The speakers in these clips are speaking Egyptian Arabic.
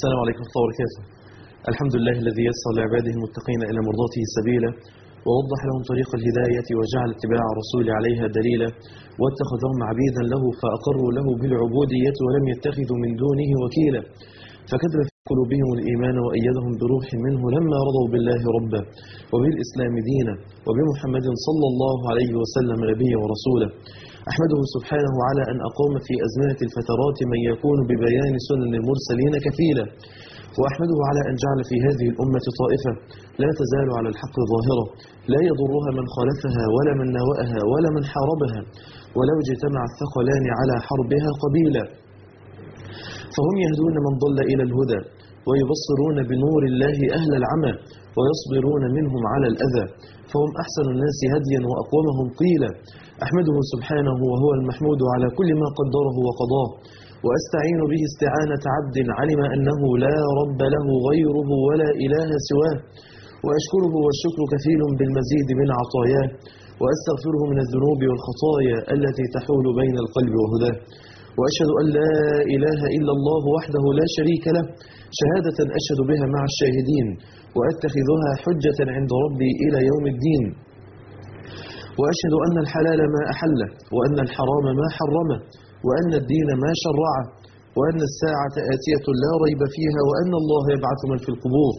السلام عليكم ورحمة الله وبركاته الحمد لله الذي يسر لعباده المتقين إلى مرضاته سبيلا ووضح لهم طريق الهداية وجعل اتباع الرسول عليها دليلا واتخذهم عبيدا له فأقروا له بالعبودية ولم يتخذوا من دونه وكيلا فكتب في قلوبهم الإيمان وأيدهم بروح منه لما رضوا بالله ربا وبالإسلام دينا وبمحمد صلى الله عليه وسلم نبيا ورسولا أحمده سبحانه على أن أقام في أزمنة الفترات من يكون ببيان سنن المرسلين كفيلا وأحمده على أن جعل في هذه الأمة طائفة لا تزال على الحق ظاهرة لا يضرها من خالفها ولا من ناوأها ولا من حاربها ولو اجتمع الثقلان على حربها قبيلا فهم يهدون من ضل إلى الهدى ويبصرون بنور الله أهل العمى ويصبرون منهم على الأذى فهم أحسن الناس هديا وأقومهم قيلا أحمده سبحانه وهو المحمود على كل ما قدره وقضاه وأستعين به استعانة عبد علم أنه لا رب له غيره ولا إله سواه وأشكره والشكر كفيل بالمزيد من عطاياه وأستغفره من الذنوب والخطايا التي تحول بين القلب وهداه وأشهد أن لا إله إلا الله وحده لا شريك له شهادة أشهد بها مع الشاهدين وأتخذها حجة عند ربي إلى يوم الدين وأشهد أن الحلال ما أحله وأن الحرام ما حرمه وأن الدين ما شرعه وأن الساعة آتية لا ريب فيها وأن الله يبعث من في القبور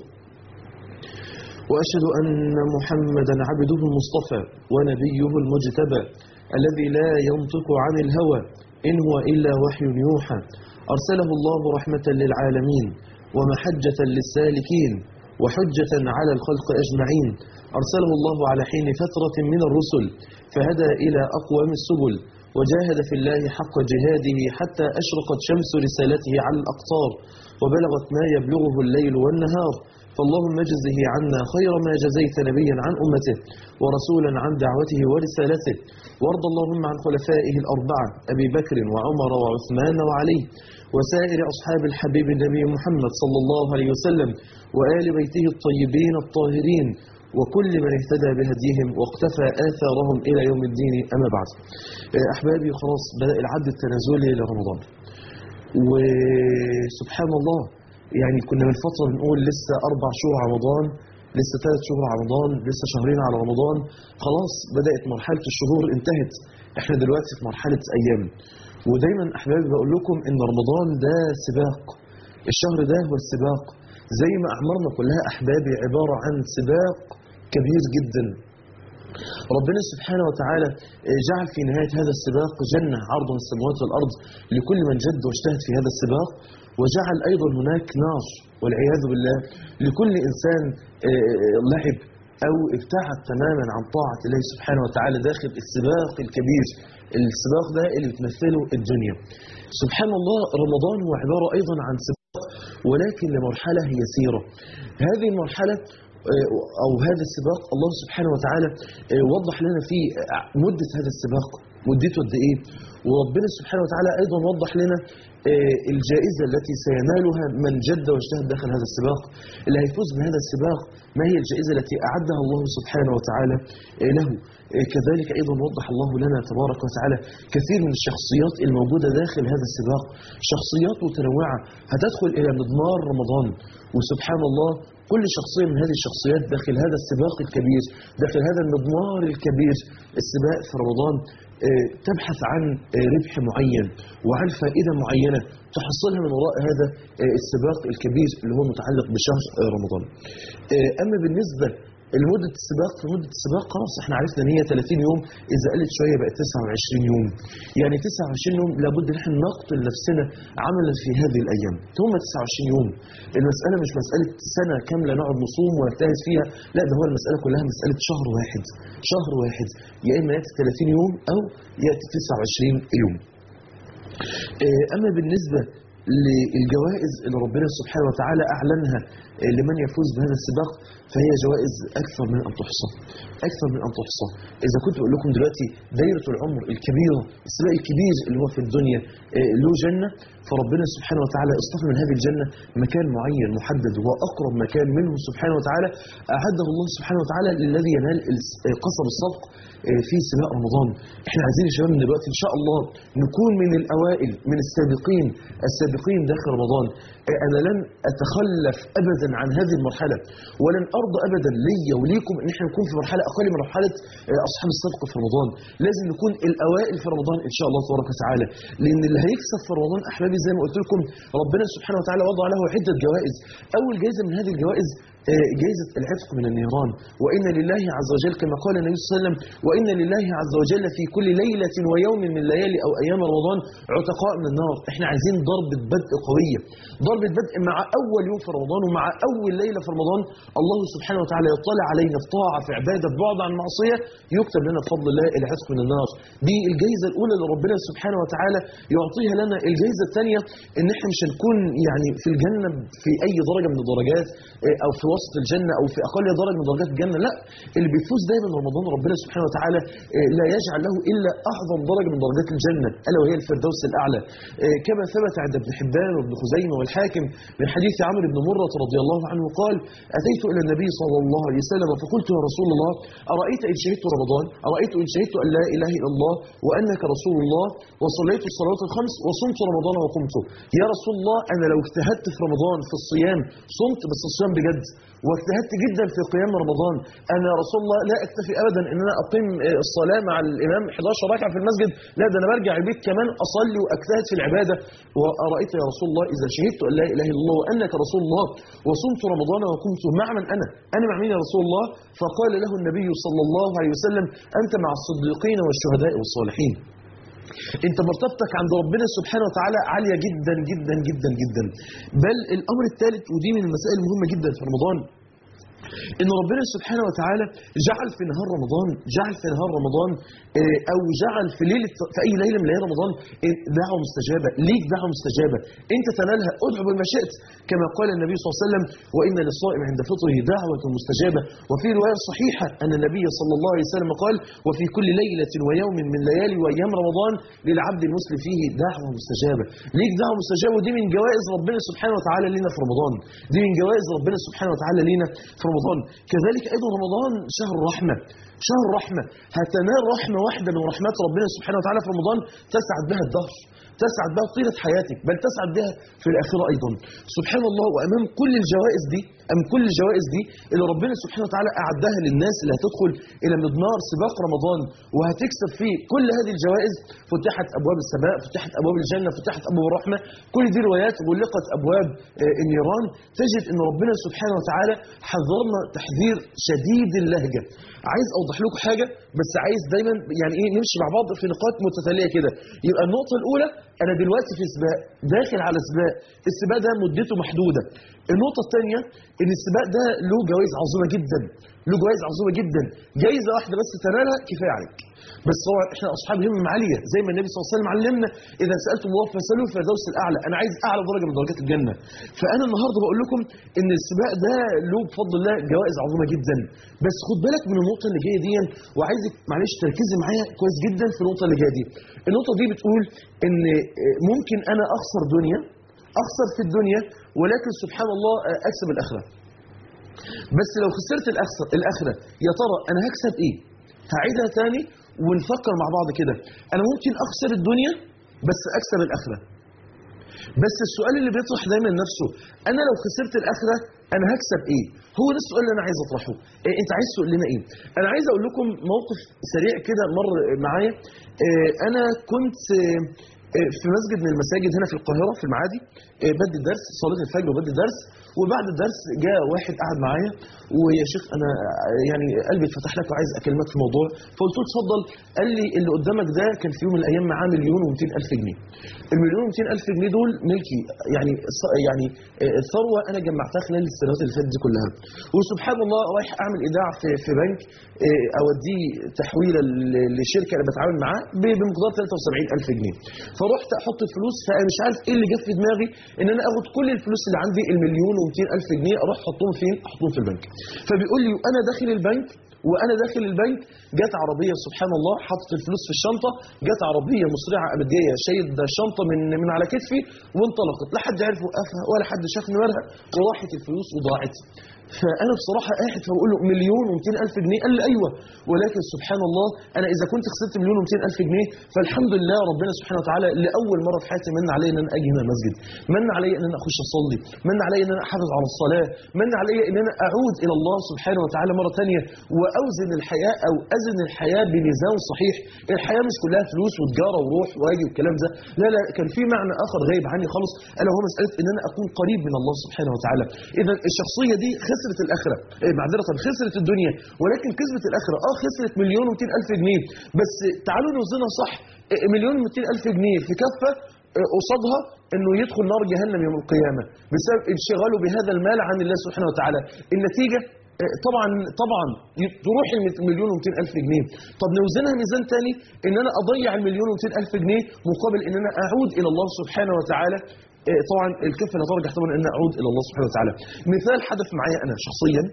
وأشهد أن محمدا عبده المصطفى ونبيه المجتبى الذي لا ينطق عن الهوى إن هو إلا وحي يوحى أرسله الله رحمة للعالمين ومحجة للسالكين وحجة على الخلق أجمعين أرسله الله على حين فترة من الرسل فهدى إلى أقوم السبل وجاهد في الله حق جهاده حتى أشرقت شمس رسالته على الأقطار وبلغت ما يبلغه الليل والنهار فاللهم اجزه عنا خير ما جزيت نبيا عن أمته ورسولا عن دعوته ورسالته وارض اللهم عن خلفائه الأربعة أبي بكر وعمر وعثمان وعلي وسائر أصحاب الحبيب النبي محمد صلى الله عليه وسلم وآل بيته الطيبين الطاهرين وكل من اهتدى بهديهم واقتفى آثارهم إلى يوم الدين أما بعد أحبابي خلاص بدأ العد التنازلي لرمضان وسبحان الله يعني كنا من فترة بنقول لسه أربع شهور رمضان لسه ثلاث شهور رمضان لسه شهرين على رمضان خلاص بدأت مرحلة الشهور انتهت احنا دلوقتي في مرحلة أيام ودايما أحبابي بقول لكم إن رمضان ده سباق الشهر ده هو السباق زي ما أعمارنا كلها أحبابي عبارة عن سباق كبير جدا ربنا سبحانه وتعالى جعل في نهاية هذا السباق جنة عرض السماوات والأرض لكل من جد واجتهد في هذا السباق وجعل أيضا هناك نار والعياذ بالله لكل إنسان لعب أو ابتعد تماما عن طاعة الله سبحانه وتعالى داخل السباق الكبير السباق ده اللي بتمثله الدنيا سبحان الله رمضان هو عبارة أيضا عن سباق ولكن لمرحلة يسيرة هذه المرحلة أو هذا السباق الله سبحانه وتعالى وضح لنا في مدة هذا السباق مدته قد إيه وربنا سبحانه وتعالى أيضا وضح لنا الجائزة التي سينالها من جد واجتهد داخل هذا السباق اللي هيفوز بهذا السباق ما هي الجائزة التي أعدها الله سبحانه وتعالى له كذلك أيضا وضح الله لنا تبارك وتعالى كثير من الشخصيات الموجودة داخل هذا السباق شخصيات متنوعة هتدخل إلى مضمار رمضان وسبحان الله كل شخصية من هذه الشخصيات داخل هذا السباق الكبير داخل هذا المضمار الكبير السباق في رمضان تبحث عن ربح معين وعن فائدة معينة تحصلها من وراء هذا السباق الكبير اللي هو متعلق بشهر رمضان أما بالنسبة لمدة السباق في مدة السباق خلاص احنا عرفنا ان هي 30 يوم اذا قلت شوية بقت 29 يوم يعني 29 يوم لابد ان احنا نقتل نفسنا عملا في هذه الايام ثم 29 يوم المسألة مش مسألة سنة كاملة نقعد نصوم ونجتهد فيها لا ده هو المسألة كلها مسألة شهر واحد شهر واحد يا اما ياتي 30 يوم او ياتي 29 يوم اما بالنسبة للجوائز اللي ربنا سبحانه وتعالى أعلنها لمن يفوز بهذا السباق فهي جوائز أكثر من أن تحصى أكثر من أن تحصى إذا كنت أقول لكم دلوقتي دايرة العمر الكبيرة السباق الكبير اللي هو في الدنيا له جنة فربنا سبحانه وتعالى اصطفى من هذه الجنة مكان معين محدد وأقرب مكان منه سبحانه وتعالى أعده الله سبحانه وتعالى للذي ينال قصب الصدق في سباق رمضان احنا عايزين يا شباب من دلوقتي ان شاء الله نكون من الاوائل من السابقين السابقين سابقين داخل رمضان آه، انا لن اتخلف ابدا عن هذه المرحله ولن ارضى ابدا ليا وليكم ان احنا نكون في مرحله اقل من مرحله آه، اصحاب السبق في رمضان لازم نكون الاوائل في رمضان ان شاء الله تبارك وتعالى لان اللي هيكسب في رمضان احبابي زي ما قلت لكم ربنا سبحانه وتعالى وضع له عده جوائز اول جائزه من هذه الجوائز آه، جائزة العتق من النيران وإن لله عز وجل كما قال النبي صلى الله عليه وسلم وإن لله عز وجل في كل ليلة ويوم من ليالي أو أيام رمضان عتقاء من النار إحنا عايزين ضربة بدء قوية ضربة بدء مع أول يوم في رمضان ومع أول ليلة في رمضان الله سبحانه وتعالى يطلع علينا في طاعة في عبادة في بعد عن معصية يكتب لنا بفضل الله العتق من النار دي الجائزة الأولى اللي ربنا سبحانه وتعالى يعطيها لنا الجائزة الثانية إن إحنا مش هنكون يعني في الجنة في أي درجة من الدرجات آه، أو في وسط الجنة أو في أقل درجة من درجات الجنة لا اللي بيفوز دايما رمضان ربنا سبحانه وتعالى آه، لا يجعل له إلا أعظم درجة من درجات الجنة ألا وهي الفردوس الأعلى آه، كما ثبت عند ابن حبان وابن خزيمة والحاكم من حديث عمرو بن مرة رضي الله عنه قال أتيت إلى النبي صلى الله عليه وسلم فقلت يا رسول الله أرأيت إن شهدت رمضان أرأيت إن شهدت أن لا إله إلا الله وأنك رسول الله وصليت الصلوات الخمس وصمت رمضان وقمت يا رسول الله أنا لو اجتهدت في رمضان في الصيام صمت بس الصيام بجد واجتهدت جدا في قيام رمضان انا يا رسول الله لا اكتفي ابدا ان انا اقيم آه، الصلاه مع الامام 11 ركعه في المسجد لا ده انا برجع البيت كمان اصلي واجتهد في العباده وارايت يا رسول الله اذا شهدت ان لا اله الا الله وانك رسول الله وصمت رمضان وكنت مع من انا انا مع مين يا رسول الله فقال له النبي صلى الله عليه وسلم انت مع الصديقين والشهداء والصالحين انت مرتبتك عند ربنا سبحانه وتعالى عاليه جدا جدا جدا جدا بل الامر الثالث ودي من المسائل المهمه جدا في رمضان ان ربنا سبحانه وتعالى جعل في نهار رمضان جعل في نهار رمضان آه، او جعل في ليله في اي ليله من ليالي رمضان آه، دعوه مستجابه ليك دعوه مستجابه انت تنالها ادعو بما شئت كما قال النبي صلى الله عليه وسلم وان للصائم عند فطره دعوه مستجابه وفي روايه صحيحه ان النبي صلى الله عليه وسلم قال وفي كل ليله ويوم من ليالي وايام رمضان للعبد المسلم فيه دعوه مستجابه ليك دعوه مستجابه ودي من جوائز ربنا سبحانه وتعالى لنا في رمضان دي من جوائز ربنا سبحانه وتعالى لنا في رمضان كذلك ايضا رمضان شهر الرحمه شهر الرحمه هتنال رحمه واحده من رحمات ربنا سبحانه وتعالى في رمضان تسعد بها الدهر تسعد بها طيلة حياتك بل تسعد بها في الآخرة أيضا سبحان الله وأمام كل الجوائز دي أم كل الجوائز دي اللي ربنا سبحانه وتعالى أعدها للناس اللي هتدخل إلى مضمار سباق رمضان وهتكسب فيه كل هذه الجوائز فتحت أبواب السماء فتحت أبواب الجنة فتحت أبواب الرحمة كل دي روايات غلقت أبواب آه، النيران تجد أن ربنا سبحانه وتعالى حذرنا تحذير شديد اللهجة عايز أوضح لكم حاجة بس عايز دايما يعني إيه نمشي مع بعض في نقاط متتالية كده يبقى النقطة الأولى أنا دلوقتي في سباق داخل على سباق السباق ده مدته محدودة النقطة الثانية إن السباق ده له جوائز عظيمة جدا له جوائز عظيمة جدا جايزة واحدة بس تنالها كفاية عليك بس هو احنا اصحاب همم عاليه زي ما النبي صلى الله عليه وسلم علمنا اذا سالتم الله فاسالوه في الفردوس الاعلى انا عايز اعلى درجه من درجات الجنه فانا النهارده بقول لكم ان السباق ده له بفضل الله جوائز عظيمه جدا بس خد بالك من النقطه اللي جايه دي وعايزك معلش تركزي معايا كويس جدا في النقطه اللي جايه دي النقطه دي بتقول ان ممكن انا اخسر دنيا اخسر في الدنيا ولكن سبحان الله اكسب الاخره بس لو خسرت الاخره الاخره يا ترى انا هكسب ايه هعيدها تاني ونفكر مع بعض كده انا ممكن اخسر الدنيا بس اكسب الاخره بس السؤال اللي بيطرح دايما نفسه انا لو خسرت الاخره انا هكسب ايه هو ده السؤال اللي انا عايز اطرحه إيه انت عايز تقول لنا ايه انا عايز اقول لكم موقف سريع كده مر معايا إيه انا كنت إيه في مسجد من المساجد هنا في القاهره في المعادي إيه بدي درس صلاه الفجر وبدي درس وبعد الدرس جاء واحد قعد معايا ويا شيخ انا يعني قلبي اتفتح لك وعايز اكلمك في موضوع فقلت له اتفضل قال لي اللي قدامك ده كان في يوم من الايام معاه مليون و200 الف جنيه المليون و200 الف جنيه دول ملكي يعني يعني ثروه انا جمعتها خلال السنوات اللي فاتت دي كلها وسبحان الله رايح اعمل ايداع في في بنك اوديه تحويله لشركه انا بتعامل معاها بمقدار 73 الف جنيه فرحت احط الفلوس فانا مش عارف ايه اللي جه في دماغي ان انا اخد كل الفلوس اللي عندي المليون و200 الف جنيه اروح احطهم فين احطهم في البنك فبيقول لي وانا داخل البنك وانا داخل البنك جت عربيه سبحان الله حطت الفلوس في الشنطه جت عربيه مسرعه قامت جايه شايل الشنطه من من على كتفي وانطلقت لا حد عرف وقفها ولا حد شاف نمرها وراحت الفلوس وضاعت فانا بصراحه قاعد فبقول له مليون و الف جنيه قال لي ايوه ولكن سبحان الله انا اذا كنت خسرت مليون و الف جنيه فالحمد لله ربنا سبحانه وتعالى لاول مره في حياتي من علي ان انا اجي هنا المسجد من علي ان انا اخش اصلي من علي ان انا احافظ على الصلاه من علي ان انا اعود الى الله سبحانه وتعالى مره ثانيه واوزن الحياه او ازن الحياه بميزان صحيح الحياه مش كلها فلوس وتجاره وروح واجي والكلام ده لا لا كان في معنى اخر غايب عني خالص الا هو مساله ان انا اكون قريب من الله سبحانه وتعالى اذا الشخصيه دي خسرت الاخره إيه معذره خسرت الدنيا ولكن كسبت الاخره اه خسرت مليون و الف جنيه بس تعالوا نوزنها صح إيه مليون و الف جنيه في كفه إيه قصادها انه يدخل نار جهنم يوم القيامه بسبب انشغاله بهذا المال عن الله سبحانه وتعالى النتيجه إيه طبعا طبعا تروح المليون و الف جنيه طب نوزنها ميزان تاني ان انا اضيع المليون و الف جنيه مقابل ان انا اعود الى الله سبحانه وتعالى إيه طبعا الكفه لا ترجح طبعا ان اعود الى الله سبحانه وتعالى مثال حدث معايا انا شخصيا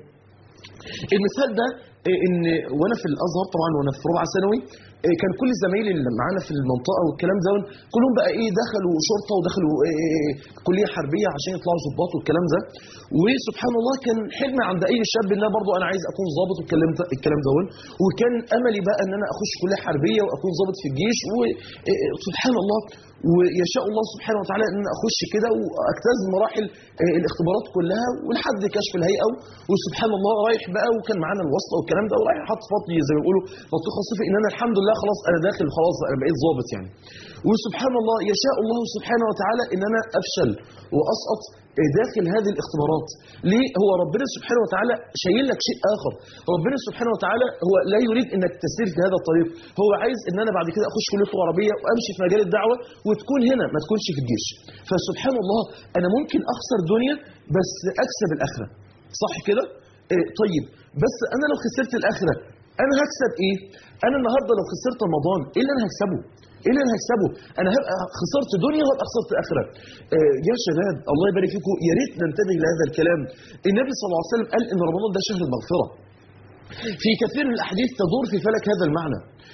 المثال ده إيه ان وانا في الازهر طبعا وانا في رابعه ثانوي إيه كان كل زمايلي اللي معانا في المنطقه والكلام ده كلهم بقى ايه دخلوا شرطه ودخلوا إيه كليه حربيه عشان يطلعوا ضباط والكلام ده وسبحان الله كان حلم عند اي شاب ان انا برضه انا عايز اكون ضابط والكلام ده الكلام ده وكان املي بقى ان انا اخش كليه حربيه واكون ضابط في الجيش وسبحان الله ويشاء الله سبحانه وتعالى ان انا اخش كده واجتاز مراحل الاختبارات كلها ولحد كشف الهيئه وسبحان الله رايح بقى وكان معانا الواسطه والكلام ده ورايح حاطط فضلي زي ما بيقولوا فضلي خاصفي ان انا الحمد لله خلاص انا داخل خلاص انا بقيت ضابط يعني وسبحان الله يشاء الله سبحانه وتعالى ان انا افشل واسقط داخل هذه الاختبارات ليه هو ربنا سبحانه وتعالى شايل لك شيء اخر ربنا سبحانه وتعالى هو لا يريد انك تسير في هذا الطريق هو عايز ان انا بعد كده اخش كليه عربيه وامشي في مجال الدعوه وتكون هنا ما تكونش في الجيش فسبحان الله انا ممكن اخسر دنيا بس اكسب الاخره صح كده إيه طيب بس انا لو خسرت الاخره انا هكسب ايه انا النهارده لو خسرت رمضان ايه اللي انا هكسبه ايه اللي انا هكسبه انا هبقى خسرت دنيا وهبقى خسرت اخره آه يا شباب الله يبارك فيكم يا ريت ننتبه لهذا الكلام النبي صلى الله عليه وسلم قال ان رمضان ده شهر المغفره في كثير من الاحاديث تدور في فلك هذا المعنى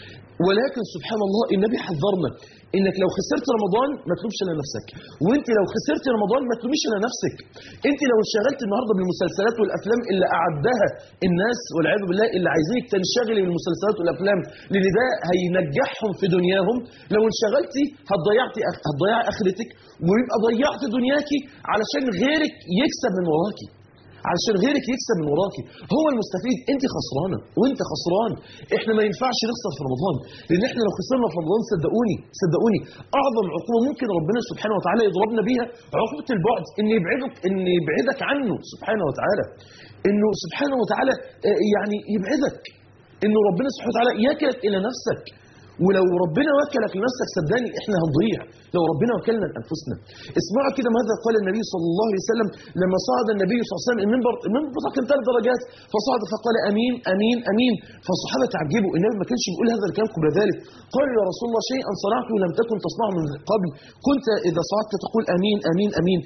ولكن سبحان الله النبي حذرنا انك لو خسرت رمضان ما تلومش على نفسك وانت لو خسرت رمضان ما تلوميش على نفسك انت لو انشغلت النهارده بالمسلسلات والافلام اللي اعدها الناس والعياذ بالله اللي عايزينك تنشغلي بالمسلسلات والافلام لان ده هينجحهم في دنياهم لو انشغلتي هتضيعتي هتضيعي اخرتك ويبقى ضيعت دنياكي علشان غيرك يكسب من وراكي علشان غيرك يكسب من وراكي هو المستفيد انت خسرانه وانت خسران احنا ما ينفعش نخسر في رمضان لان احنا لو خسرنا في رمضان صدقوني صدقوني اعظم عقوبه ممكن ربنا سبحانه وتعالى يضربنا بيها عقوبه البعد ان يبعدك ان يبعدك عنه سبحانه وتعالى انه سبحانه وتعالى يعني يبعدك انه ربنا سبحانه وتعالى يكلك الى نفسك ولو ربنا وكلك لنفسك صدقني احنا هنضيع لو ربنا وكلنا لانفسنا اسمعوا كده ماذا قال النبي صلى الله عليه وسلم لما صعد النبي صلى الله عليه وسلم المنبر المنبر كان ثلاث درجات فصعد فقال امين امين امين فالصحابه تعجبوا النبي ما كانش بيقول هذا الكلام قبل ذلك قال يا رسول الله شيئا صنعته لم تكن تصنعه من قبل كنت اذا صعدت تقول امين امين امين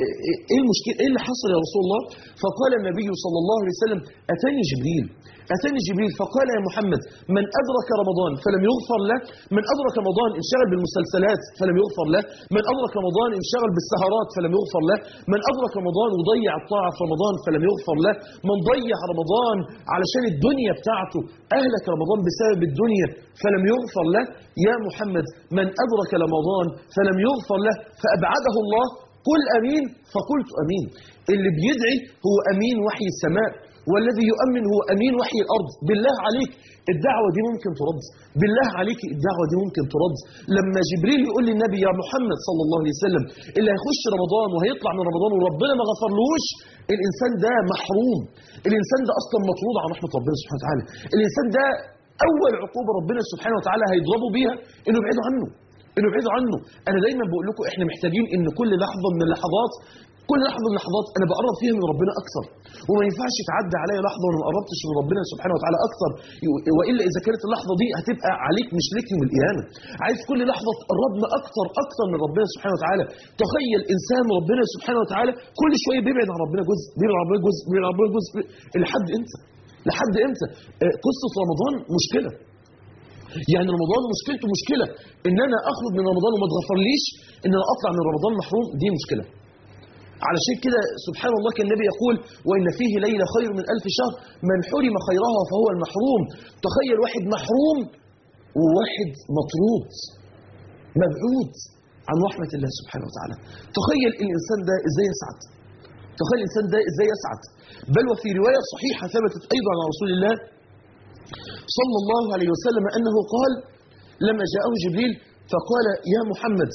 ايه المشكله ايه اللي حصل يا رسول الله فقال النبي صلى الله عليه وسلم اتاني جبريل أتاني جبريل فقال يا محمد من أدرك رمضان فلم يغفر له من أدرك رمضان انشغل بالمسلسلات فلم يغفر له من أدرك رمضان انشغل بالسهرات فلم يغفر له من أدرك رمضان وضيع الطاعة في رمضان فلم يغفر له من ضيع رمضان علشان الدنيا بتاعته أهلك رمضان بسبب الدنيا فلم يغفر له يا محمد من أدرك رمضان فلم يغفر له فأبعده الله قل أمين فقلت أمين اللي بيدعي هو أمين وحي السماء والذي يؤمن هو أمين وحي الأرض بالله عليك الدعوة دي ممكن ترد بالله عليك الدعوة دي ممكن ترد لما جبريل يقول للنبي يا محمد صلى الله عليه وسلم اللي هيخش رمضان وهيطلع من رمضان وربنا ما غفرلوش الإنسان ده محروم الإنسان ده أصلا مطرود عن رحمة ربنا سبحانه وتعالى الإنسان ده أول عقوبة ربنا سبحانه وتعالى هيضربه بيها إنه يبعدوا عنه إنه يبعدوا عنه أنا دايما بقول لكم إحنا محتاجين إن كل لحظة من اللحظات كل لحظة من اللحظات أنا بقرب فيها من ربنا أكثر وما ينفعش تعدي عليا لحظة وأنا ما قربتش من ربنا سبحانه وتعالى أكثر وإلا إذا كانت اللحظة دي هتبقى عليك مش ليك يوم القيامة عايز كل لحظة تقربنا أكثر أكثر من ربنا سبحانه وتعالى تخيل إنسان ربنا سبحانه وتعالى كل شوية بيبعد عن ربنا جزء بيبعد عن ربنا جزء بيبعد عن ربنا جزء لحد إمتى لحد امتى آه، قصه رمضان مشكله يعني رمضان مشكلته مشكله ان انا اخرج من رمضان وما اتغفرليش ان انا اطلع من رمضان محروم دي مشكله علشان كده سبحان الله كان النبي يقول وان فيه ليله خير من ألف شهر من حرم خيرها فهو المحروم تخيل واحد محروم وواحد مطرود مبعود عن رحمه الله سبحانه وتعالى تخيل الانسان ده ازاي يسعد تخيل الانسان ده ازاي يسعد بل وفي روايه صحيحه ثبتت ايضا عن رسول الله صلى الله عليه وسلم أنه قال لما جاءه جبريل فقال يا محمد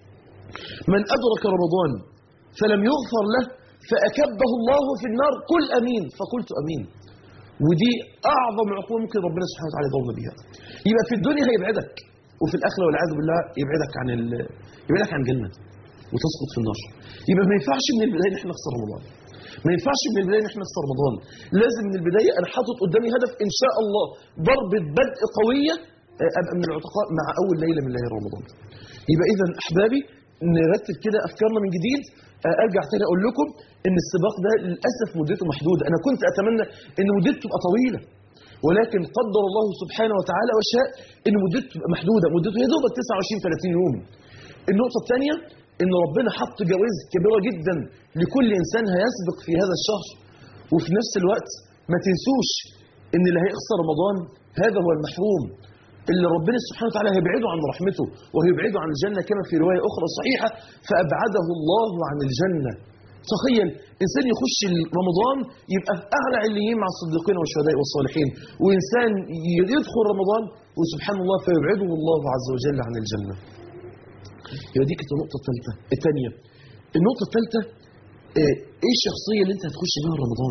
من أدرك رمضان فلم يغفر له فأكبه الله في النار قل أمين فقلت أمين ودي أعظم عقوبة ممكن ربنا سبحانه وتعالى يضرنا بها يبقى في الدنيا هيبعدك وفي الآخرة والعياذ بالله يبعدك عن ال... يبعدك عن الجنة وتسقط في النار يبقى ما ينفعش من البداية نحن نخسر رمضان ما ينفعش من البدايه ان احنا نخسر رمضان لازم من البدايه انا حاطط قدامي هدف ان شاء الله ضربه بدء قويه آه، ابقى من العتقاء مع اول ليله من ليالي رمضان يبقى اذا احبابي نرتب كده افكارنا من جديد آه، ارجع تاني اقول لكم ان السباق ده للاسف مدته محدوده انا كنت اتمنى ان مدته تبقى طويله ولكن قدر الله سبحانه وتعالى وشاء ان مدته تبقى محدوده مدته يا دوبك 29 30 يوم النقطه الثانيه ان ربنا حط جوائز كبيره جدا لكل انسان هيسبق في هذا الشهر وفي نفس الوقت ما تنسوش ان اللي هيخسر رمضان هذا هو المحروم اللي ربنا سبحانه وتعالى هيبعده عن رحمته وهيبعده عن الجنه كما في روايه اخرى صحيحه فابعده الله عن الجنه تخيل انسان يخش رمضان يبقى في اعلى عليين مع الصديقين والشهداء والصالحين وانسان يدخل رمضان وسبحان الله فيبعده الله عز وجل عن الجنه يبقى دي كانت النقطة الثالثة الثانية النقطة الثالثة آه، ايه الشخصية اللي انت هتخش بيها رمضان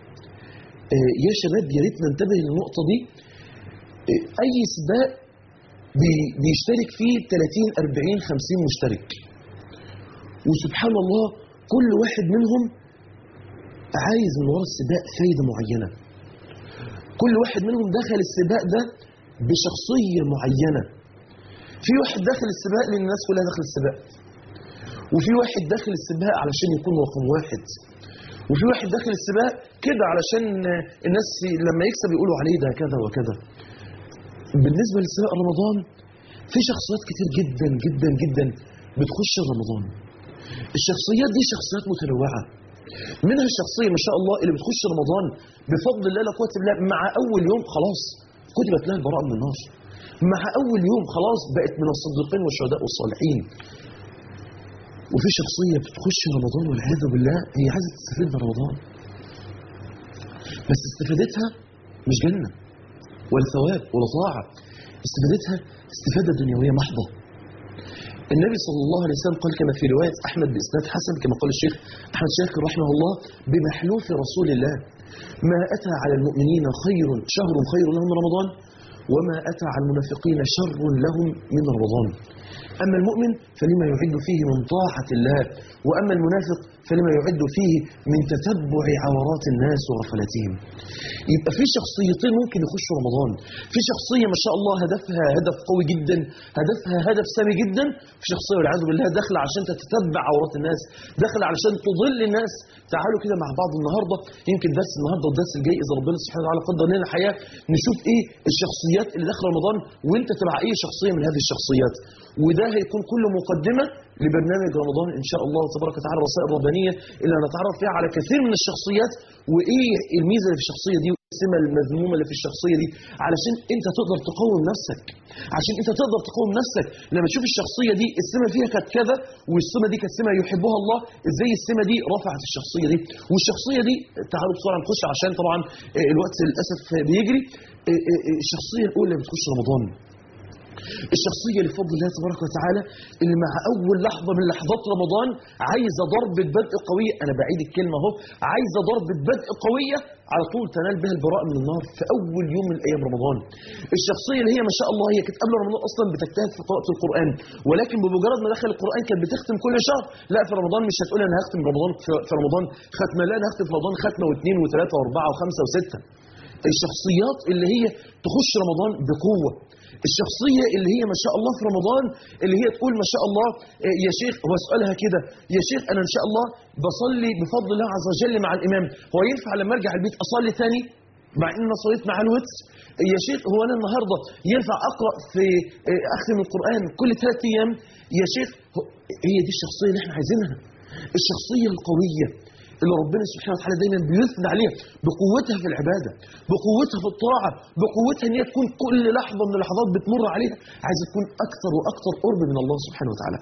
آه، يا شباب يا ريت ننتبه للنقطة دي آه، اي سباق بي- بيشترك فيه 30 40 50 مشترك وسبحان الله كل واحد منهم عايز من ورا السباق فايدة معينة كل واحد منهم دخل السباق ده بشخصية معينة في واحد داخل السباق لان الناس كلها داخل السباق وفي واحد داخل السباق علشان يكون رقم واحد وفي واحد داخل السباق كده علشان الناس لما يكسب يقولوا عليه ده كذا وكذا بالنسبة لسباق رمضان في شخصيات كتير جدا جدا جدا بتخش رمضان الشخصيات دي شخصيات متنوعة منها الشخصية ما شاء الله اللي بتخش رمضان بفضل الله لا قوة الا بالله مع أول يوم خلاص كتبت لها البراءة من النار مع أول يوم خلاص بقت من الصديقين والشهداء والصالحين وفي شخصية بتخش رمضان والعياذ بالله هي عايزة تستفيد من رمضان بس استفادتها مش جنة ولا ثواب ولا طاعة استفادتها استفادة دنيوية محضة النبي صلى الله عليه وسلم قال كما في رواية أحمد بإسناد حسن كما قال الشيخ أحمد شاكر رحمه الله بمحلوف رسول الله ما أتى على المؤمنين خير شهر خير لهم من رمضان وما أتى على المنافقين شر لهم من رمضان أما المؤمن فلما يعد فيه من طاعة الله وأما المنافق فلما يعد فيه من تتبع عورات الناس وغفلتهم يبقى في شخصيتين ممكن يخشوا رمضان في شخصية ما شاء الله هدفها هدف قوي جدا هدفها هدف سامي جدا في شخصية والعياذ بالله داخلة عشان تتتبع عورات الناس داخلة علشان تضل الناس تعالوا كده مع بعض النهاردة يمكن درس النهاردة والدرس الجاي إذا ربنا سبحانه وتعالى قدر لنا الحياة نشوف إيه الشخصيات اللي داخل رمضان وأنت تبع أي شخصية من هذه الشخصيات وده هيكون كله مقدمة لبرنامج رمضان إن شاء الله تبارك وتعالى الرسائل الربانية اللي هنتعرف فيها على كثير من الشخصيات وإيه الميزة اللي في الشخصية دي والسمة المذمومة اللي في الشخصية دي علشان أنت تقدر تقوم نفسك عشان أنت تقدر تقوم نفسك لما تشوف الشخصية دي السمة فيها كانت كذا والسمة دي كانت سمة يحبها الله إزاي السمة دي رفعت الشخصية دي والشخصية دي تعالوا بسرعة نخش عشان طبعا آه، الوقت للأسف بيجري آه، آه، آه، الشخصية الأولى اللي بتخش رمضان الشخصية اللي بفضل الله تبارك وتعالى اللي مع أول لحظة من لحظات رمضان عايزة ضربة بدء قوية أنا بعيد الكلمة أهو عايزة ضربة بدء قوية على طول تنال بها البراءة من النار في أول يوم من أيام رمضان الشخصية اللي هي ما شاء الله هي كانت قبل رمضان أصلا بتجتهد في قراءة القرآن ولكن بمجرد ما دخل القرآن كانت بتختم كل شهر لا في رمضان مش هتقول أنا هختم رمضان في- في رمضان ختمة لا أنا هختم في رمضان ختمة واثنين وثلاثة وأربعة وخمسة وستة الشخصيات اللي هي تخش رمضان بقوة الشخصية اللي هي ما شاء الله في رمضان اللي هي تقول ما شاء الله آه، يا شيخ هو سؤالها كده يا شيخ أنا إن شاء الله بصلي بفضل الله عز وجل مع الإمام هو ينفع لما أرجع البيت أصلي ثاني مع ان انا صليت مع الوتر يا شيخ هو انا النهارده ينفع اقرا في آه، اختم القران كل ثلاث ايام يا شيخ هو- هي دي الشخصيه اللي احنا عايزينها الشخصيه القويه اللي ربنا سبحانه وتعالى دايما بيثنى عليها بقوتها في العباده بقوتها في الطاعه بقوتها ان هي تكون كل لحظه من اللحظات بتمر عليها عايزه تكون اكثر واكثر قرب من الله سبحانه وتعالى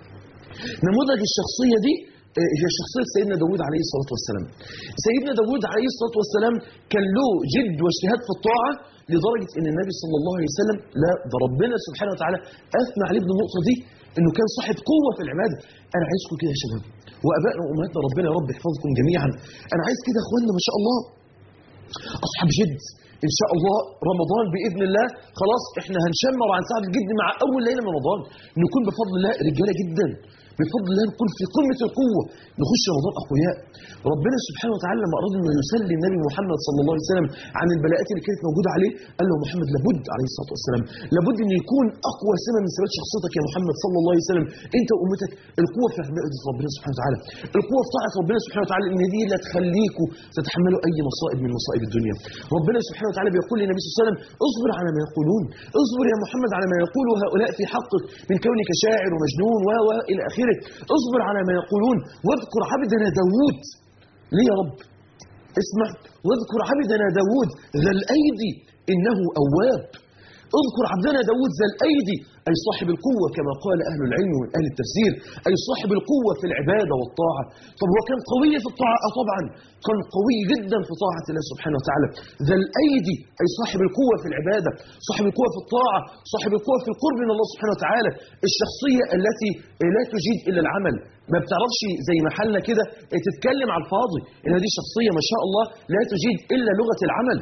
نموذج الشخصية دي آه، هي شخصية سيدنا داود عليه الصلاة والسلام سيدنا داود عليه الصلاة والسلام كان له جد واجتهاد في الطاعة لدرجة ان النبي صلى الله عليه وسلم لا ده ربنا سبحانه وتعالى أثنى عليه بالنقطة دي انه كان صاحب قوة في العبادة انا عايزكم كده يا شباب وابائنا وامهاتنا ربنا يا رب يحفظكم جميعا انا عايز كده يا اخواننا ما شاء الله اصحاب جد ان شاء الله رمضان باذن الله خلاص احنا هنشمر عن سعد الجد مع اول ليله من رمضان نكون بفضل الله رجاله جدا بفضل الله نكون في قمه القوه نخش رمضان اقوياء ربنا سبحانه وتعالى لما اراد انه يسلي النبي محمد صلى الله عليه وسلم عن البلاءات اللي كانت موجوده عليه قال له محمد لابد عليه الصلاه والسلام لابد ان يكون اقوى سمه من سمات شخصيتك يا محمد صلى الله عليه وسلم انت وامتك القوه في عباده ربنا سبحانه وتعالى القوه في طاعه ربنا سبحانه وتعالى ان دي اللي تخليكم تتحملوا اي مصائب من مصائب الدنيا ربنا سبحانه وتعالى بيقول للنبي صلى الله عليه وسلم اصبر على ما يقولون اصبر يا محمد على ما يقول هؤلاء في حقك من كونك شاعر ومجنون و و الى اخره اصبر على ما يقولون واذكر عبدنا داوود ليه يا رب اسمع واذكر عبدنا داود ذا الأيدي إنه أواب اذكر عبدنا داود ذا الأيدي أي صاحب القوة كما قال أهل العلم من أهل التفسير أي صاحب القوة في العبادة والطاعة طب هو كان قوي في الطاعة آه طبعا كان قوي جدا في طاعة الله سبحانه وتعالى ذا الأيدي أي صاحب القوة في العبادة صاحب القوة في الطاعة صاحب القوة في القرب من الله سبحانه وتعالى الشخصية التي لا تجيد إلا العمل ما بتعرفش زي محلنا كده تتكلم على الفاضي إن دي شخصية ما شاء الله لا تجيد إلا لغة العمل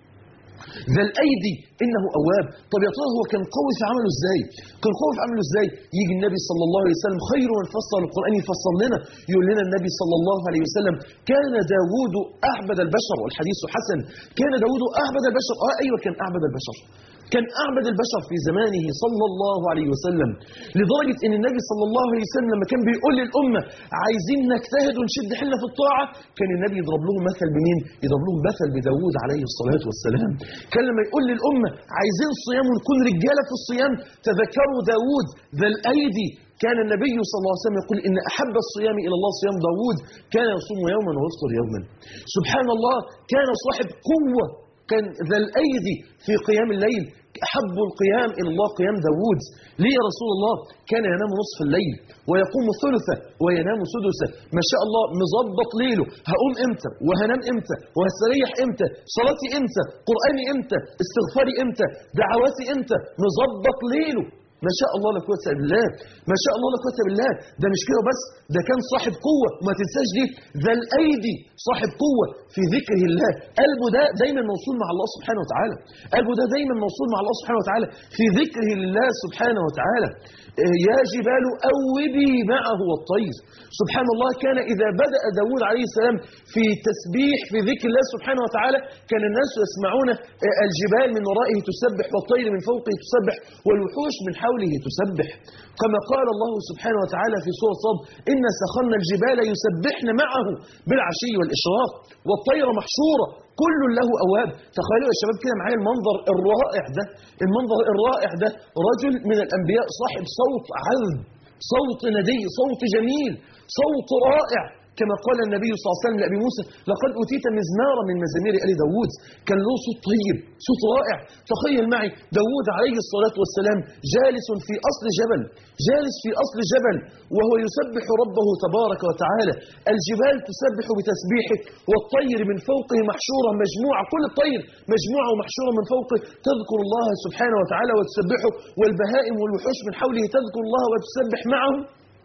ذا الايدي انه اواب طب يا ترى هو كان قوي في عمله ازاي كان قوي في عمله ازاي يجي النبي صلى الله عليه وسلم خير من فصل القران يفسر لنا يقول لنا النبي صلى الله عليه وسلم كان داوود اعبد البشر والحديث حسن كان داوود اعبد البشر اه ايوه كان اعبد البشر كان أعبد البشر في زمانه صلى الله عليه وسلم لدرجة أن النبي صلى الله عليه وسلم لما كان بيقول للأمة عايزين نجتهد ونشد حيلنا في الطاعة كان النبي يضرب لهم مثل بمين؟ يضرب لهم مثل بداوود عليه الصلاة والسلام كان لما يقول للأمة عايزين صيام ونكون رجالة في الصيام تذكروا داوود ذا الأيدي كان النبي صلى الله عليه وسلم يقول إن أحب الصيام إلى الله صيام داوود كان يصوم يوما ويفطر يوما سبحان الله كان صاحب قوة كان ذا الأيدي في قيام الليل أحب القيام إلى الله قيام داوود ليه يا رسول الله كان ينام نصف الليل ويقوم ثلثه وينام سدسه ما شاء الله مظبط ليله هقوم امتى وهنام امتى وهستريح امتى صلاتي امتى قرآني امتى استغفاري امتى دعواتي امتى مظبط ليله ما شاء الله لا قوه الا بالله ما شاء الله لا قوه الا بالله ده مش كده بس ده كان صاحب قوه وما تنساش دي ذا الايدي صاحب قوه في ذكره الله قلبه ده دايما موصول مع الله سبحانه وتعالى قلبه ده دايما موصول مع الله سبحانه وتعالى في ذكره لله سبحانه وتعالى إيه يا جبال أوبي معه والطير سبحان الله كان إذا بدأ داود عليه السلام في تسبيح في ذكر الله سبحانه وتعالى كان الناس يسمعون آه، الجبال من ورائه تسبح والطير من فوقه تسبح والوحوش من حوله تسبح كما قال الله سبحانه وتعالى في سورة صاد إن سخرنا الجبال يسبحن معه بالعشي والإشراق والطير محشورة كل له أواب تخيلوا يا شباب كده معايا المنظر الرائع ده المنظر الرائع ده رجل من الأنبياء صاحب صوت عذب صوت ندي صوت جميل صوت رائع كما قال النبي صلى الله عليه وسلم لأبي موسى لقد أتيت مزمارا من مزامير آل داوود كان له صوت طيب صوت رائع تخيل معي داوود عليه الصلاة والسلام جالس في أصل جبل جالس في أصل جبل وهو يسبح ربه تبارك وتعالى الجبال تسبح بتسبيحه والطير من فوقه محشورة مجموعة كل الطير مجموعة ومحشورة من فوقه تذكر الله سبحانه وتعالى وتسبحه والبهائم والوحوش من حوله تذكر الله وتسبح معه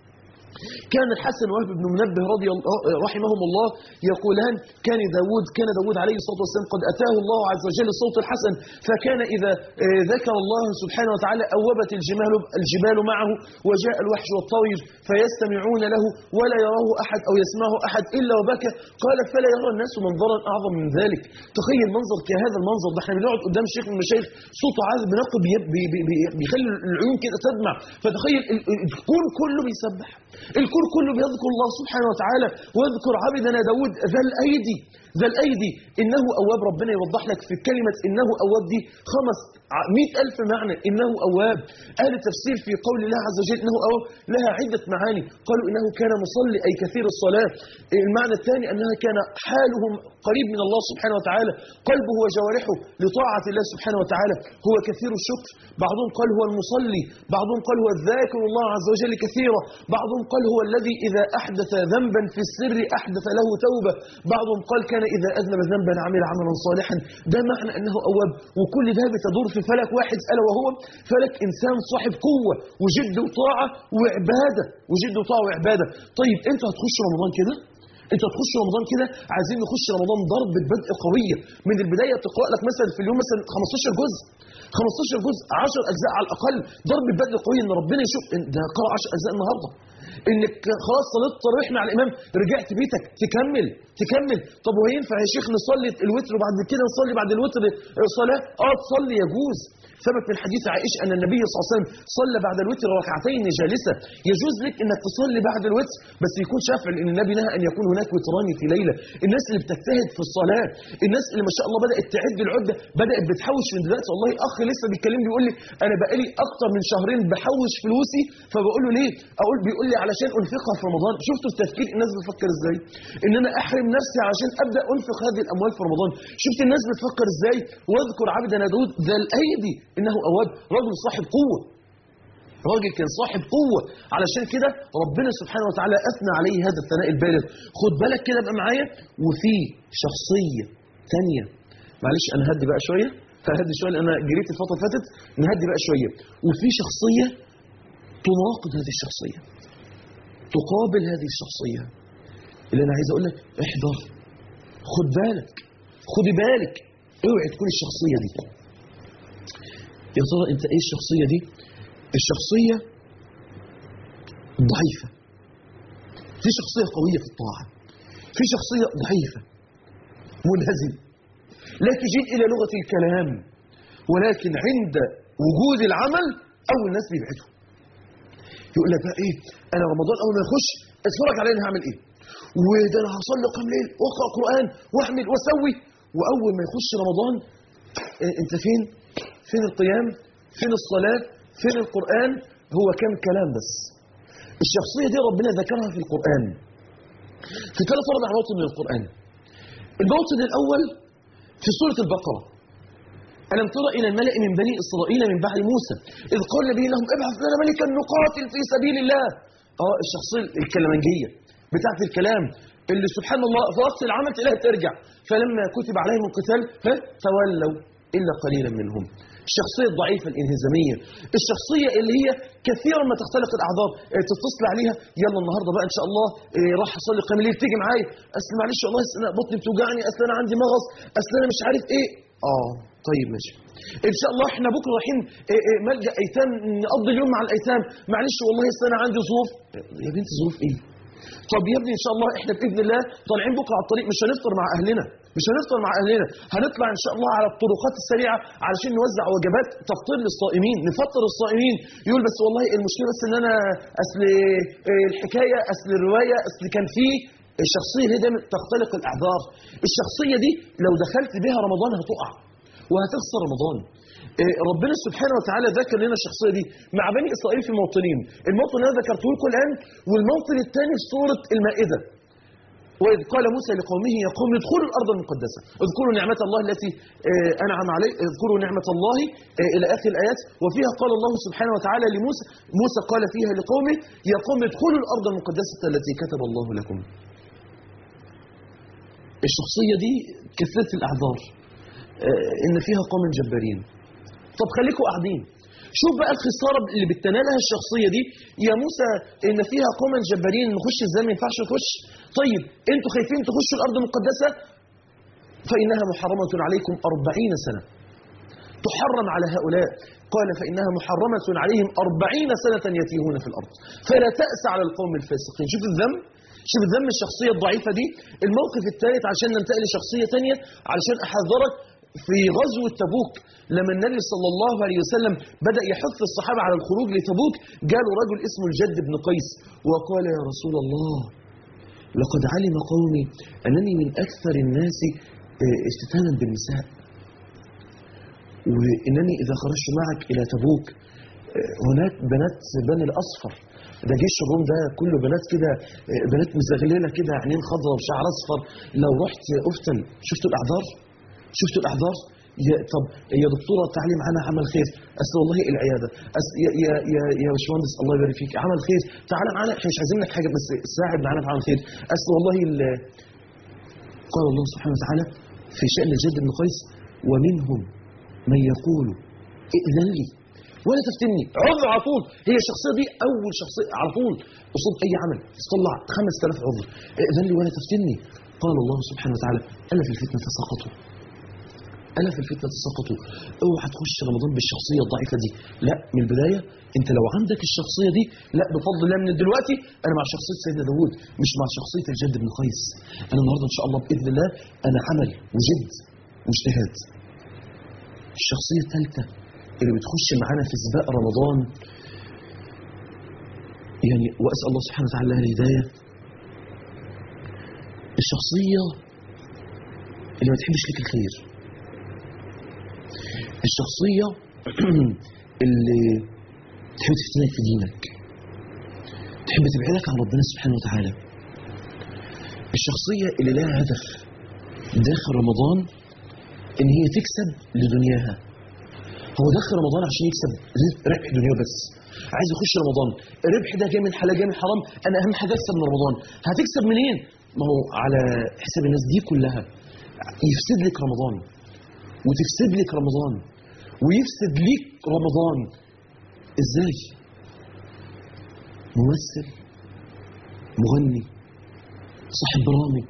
كان الحسن وهب بن منبه رضي الله رحمهم الله يقولان كان داود كان داود عليه الصلاة والسلام قد أتاه الله عز وجل الصوت الحسن فكان إذا آه، ذكر الله سبحانه وتعالى أوبت الجمال الجبال معه وجاء الوحش والطير فيستمعون له ولا يراه أحد أو يسمعه أحد إلا وبكى قال فلا يرى الناس منظرا أعظم من ذلك تخيل منظر كهذا المنظر ده احنا بنقعد قدام شيخ من المشايخ صوته عذب نقب بي بي بي بي بيخلي العيون كده تدمع فتخيل ال- ال- الكون كله بيسبح الكون كله بيذكر الله سبحانه وتعالى واذكر عبدنا داود ذا الأيدي ذا الأيدي إنه أواب ربنا يوضح لك في كلمة إنه أواب دي خمس مئة ألف معنى إنه أواب أهل التفسير في قول الله عز وجل إنه أواب لها عدة معاني قالوا إنه كان مصلي أي كثير الصلاة المعنى الثاني أنها كان حالهم قريب من الله سبحانه وتعالى قلبه وجوارحه لطاعة الله سبحانه وتعالى هو كثير الشكر بعضهم قال هو المصلي بعضهم قال هو الذاكر الله عز وجل كثيرا بعضهم قال هو الذي إذا أحدث ذنبا في السر أحدث له توبة بعضهم قال كان إذا أذنب ذنبا عمل عملا صالحا ده معنى أنه أواب وكل ده بتدور في فلك واحد ألا وهو فلك إنسان صاحب قوة وجد وطاعة وعبادة وجد وطاعة وعبادة طيب أنت هتخش رمضان كده انت تخش رمضان كده عايزين نخش رمضان ضرب بدء قويه من البدايه تقرا لك مثلا في اليوم مثلا 15 جزء 15 جزء 10 اجزاء على الاقل ضرب بدء قوي ان ربنا يشوف ده قرأ 10 اجزاء النهارده انك خلاص صليت التراويح مع الامام رجعت بيتك تكمل تكمل طب هو ينفع يا شيخ نصلي الوتر وبعد كده نصلي بعد الوتر صلاه اه تصلي يجوز ثبت من حديث عائشة أن النبي صلى الله عليه وسلم صلى بعد الوتر ركعتين جالسة يجوز لك أنك تصلي بعد الوتر بس يكون شافع لأن النبي نهى أن يكون هناك وتران في ليلة الناس اللي بتجتهد في الصلاة الناس اللي ما شاء الله بدأت تعد العدة بدأت بتحوش من دلوقتي والله أخ لسه بيتكلم بيقول لي أنا بقالي أكتر من شهرين بحوش فلوسي فبقول له ليه أقول بيقول لي علشان أنفقها في رمضان شفتوا التفكير الناس بتفكر إزاي إن أنا أحرم نفسي علشان أبدأ أنفق هذه الأموال في رمضان شفت الناس بتفكر إزاي واذكر عبدنا داود ذا الأيدي إنه أواب رجل صاحب قوة راجل كان صاحب قوة علشان كده ربنا سبحانه وتعالى أثنى عليه هذا الثناء البالغ خد بالك كده بقى معايا وفي شخصية تانية معلش أنا هدي بقى شوية فهدي شوية لأن أنا جريت الفترة اللي فاتت نهدي بقى شوية وفي شخصية تناقض هذه الشخصية تقابل هذه الشخصية اللي أنا عايز أقول لك احذر خد بالك خدي بالك اوعي تكون الشخصية دي يا ترى انت ايه الشخصية دي الشخصية ضعيفة في شخصية قوية في الطاعة في شخصية ضعيفة منهزم لا تجيد إلى لغة الكلام ولكن عند وجود العمل أول الناس بيبعدوا يقول لك بقى ايه انا رمضان اول ما يخش اتفرج عليا انا هعمل ايه وده انا هصلي قيام ليل واقرا قران واعمل واسوي واول ما يخش رمضان إيه انت فين فين القيام فين الصلاة فين القرآن هو كم كلام بس الشخصية دي ربنا ذكرها في القرآن في ثلاث أربع مواطن من القرآن الموطن الأول في سورة البقرة ألم تر إلى الملأ من بني إسرائيل من بعد موسى إذ قال النبي لهم ابعث لنا ملكا نقاتل في سبيل الله اه الشخصية الكلامنجية بتاعت الكلام اللي سبحان الله في وقت العمل تلاقيها ترجع فلما كتب عليهم القتال تولوا إلا قليلا منهم الشخصية الضعيفة الانهزامية الشخصية اللي هي كثيرا ما تختلق الأعذار تتصل عليها يلا النهاردة بقى إن شاء الله راح أصلي قيام الليل تيجي معايا أصل معلش والله أصل أنا بطني بتوجعني أصل أنا عندي مغص أصل أنا مش عارف إيه آه طيب ماشي ان شاء الله احنا بكره رايحين ملجا ايتام نقضي اليوم مع الايتام معلش والله اصل انا عندي ظروف يا بنت ظروف ايه طب يا ابني ان شاء الله احنا باذن الله طالعين بكره على الطريق مش هنفطر مع اهلنا مش هنفطر مع اهلنا هنطلع ان شاء الله على الطرقات السريعه علشان نوزع وجبات تفطير للصائمين نفطر الصائمين يقول بس والله المشكله بس ان انا اصل الحكايه اصل الروايه اصل كان في الشخصيه دي دايما تختلق الاعذار الشخصيه دي لو دخلت بها رمضان هتقع وهتخسر رمضان ربنا سبحانه وتعالى ذكر لنا الشخصيه دي مع بني اسرائيل في موطنين الموطن اللي انا ذكرته لكم الان والموطن الثاني في سوره المائده وإذ قال موسى لقومه يا قوم ادخلوا الأرض المقدسة اذكروا نعمة الله التي أنعم عليه اذكروا نعمة الله إلى آخر الآيات وفيها قال الله سبحانه وتعالى لموسى موسى قال فيها لقومه يا قوم ادخلوا الأرض المقدسة التي كتب الله لكم الشخصية دي كثرة الأعذار إن فيها قوم جبارين طب خليكم قاعدين شوف بقى الخسارة اللي بتنالها الشخصية دي يا موسى إن فيها قوما جبارين نخش ازاي ما ينفعش نخش طيب انتوا خايفين تخشوا الأرض المقدسة فإنها محرمة عليكم أربعين سنة تحرم على هؤلاء قال فإنها محرمة عليهم أربعين سنة يتيهون في الأرض فلا تأس على القوم الفاسقين شوف الذنب شوف الذنب الشخصية الضعيفة دي الموقف الثالث عشان ننتقل لشخصية ثانيه علشان أحذرك في غزوة تبوك لما النبي صلى الله عليه وسلم بدأ يحث الصحابة على الخروج لتبوك جاله رجل اسمه الجد بن قيس وقال يا رسول الله لقد علم قومي أنني من أكثر الناس آه، افتتانا بالنساء وإنني إذا خرجت معك إلى تبوك آه، هناك بنات بني الأصفر ده جيش الروم ده كله بنات كده آه، بنات مزغلله كده عينين خضراء وشعر اصفر لو رحت افتن شفتوا الاعذار شفتوا الاعذار يا طب يا دكتوره تعالي معانا عمل خير اصل والله العياده أصل يا يا يا, يا باشمهندس الله يبارك فيك عمل خير تعالى معانا احنا مش عايزين لك حاجه بس ساعد معانا في عمل خير اصل والله ال- قال الله سبحانه وتعالى في شأن الجد بن قيس ومنهم من يقول ائذن لي ولا تفتني عذر على طول هي الشخصية دي أول شخصية على طول قصاد أي عمل تطلع 5000 عذر ائذن لي ولا تفتني قال الله سبحانه وتعالى ألا في الفتنة سقطوا ألا في الفتنة سقطوا اوعى تخش رمضان بالشخصية الضعيفة دي لا من البداية انت لو عندك الشخصية دي لا بفضل الله من دلوقتي انا مع شخصية سيدنا داوود مش مع شخصية الجد بن قيس انا النهاردة ان شاء الله بإذن الله انا عمل وجد واجتهاد الشخصية الثالثة اللي بتخش معانا في سباق رمضان يعني واسال الله سبحانه وتعالى لها الهدايه الشخصيه اللي ما تحبش لك الخير الشخصيه اللي تحب تفتنك في دينك تحب تبعدك عن ربنا سبحانه وتعالى الشخصيه اللي لها هدف داخل رمضان ان هي تكسب لدنياها هو داخل رمضان عشان يكسب ربح دنيا بس عايز يخش رمضان الربح ده جاي من حلال جاي من حرام انا اهم حاجه اكسب من رمضان هتكسب منين ما هو على حساب الناس دي كلها يفسد لك رمضان وتفسد لك رمضان ويفسد ليك رمضان ازاي ممثل مغني صاحب برامج